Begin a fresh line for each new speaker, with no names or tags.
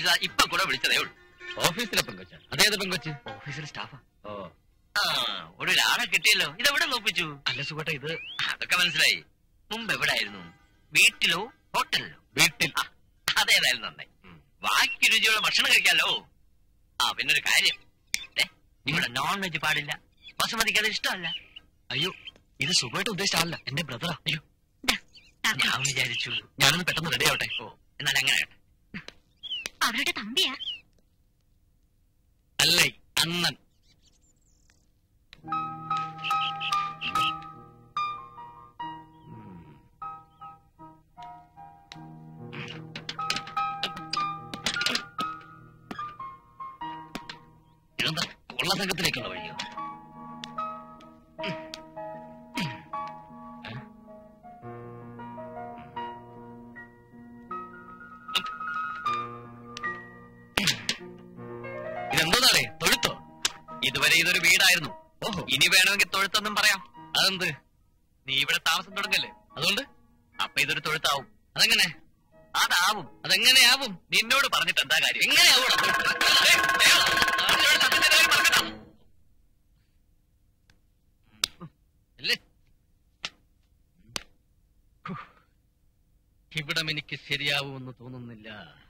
ഇതാ ഇപ്പൊ കൂടെ വിളിച്ചതേ ഉള്ളൂ
ഓഫീസിലെ പെങ്കൊച്ച അതേത് പെങ്കൊച്ച്
ഓഫീസിലെ സ്റ്റാഫാ
ഓ
ആ ഒരാളെ കിട്ടിയല്ലോ ഇതെവിടെ നോപ്പിച്ചു
അല്ല സുഖട്ടെ ഇത്
അതൊക്കെ മനസ്സിലായി മുമ്പ് എവിടായിരുന്നു വീട്ടിലോ ഹോട്ടലിലോ
വീട്ടിൽ
ആ, അതേതായാലും നന്നായി ബാക്കി രുചിയുള്ള ഭക്ഷണം കഴിക്കാലോ ആ പിന്നൊരു കാര്യം ദേ, ഇവിടെ നോൺ വെജ് പാടില്ല ബസുമതിക്ക് അത് ഇഷ്ടമല്ല
അയ്യോ ഇത് സുഖമായിട്ട് ഉദ്ദേശിച്ച ആളല്ല എന്റെ ബ്രദറാ അയ്യോ
ഞാൻ വിചാരിച്ചു
ഞാനൊന്ന് പെട്ടെന്ന് റെഡി ആവട്ടെ
ഓ എന്നാൽ അങ്ങനെ ആകട്ടെ.
അവരുടെ തമ്പിയാ
അല്ലേ അണ്ണൻ ഇതെന്താ ഉള്ള സംഘത്തിലേക്കുള്ള വഴിയോ ഇതെന്തോന്നാണേ തൊഴുത്തോ
ഇതുവരെ ഇതൊരു വീടായിരുന്നു
ഓഹോ
ഇനി വേണമെങ്കിൽ തൊഴുത്തൊന്നും പറയാം
അതെന്ത്
നീ ഇവിടെ താമസം തുടങ്ങല്ലേ
അതുകൊണ്ട്
അപ്പൊ ഇതൊരു തൊഴുത്താവും
അതെങ്ങനെ
അതാവും
അതെങ്ങനെയാവും
നിന്നോട് പറഞ്ഞിട്ട് എന്താ കാര്യം
എങ്ങനെയാവും
ഏയ്, ഏയ്, നാട്ടിലുള്ള സത്യത്തിന്റെ കാര്യം മറക്കണ്ട.
അല്ലേ ഹു. ഇവിടം എനിക്ക് ശരിയാവുമെന്ന് തോന്നുന്നില്ല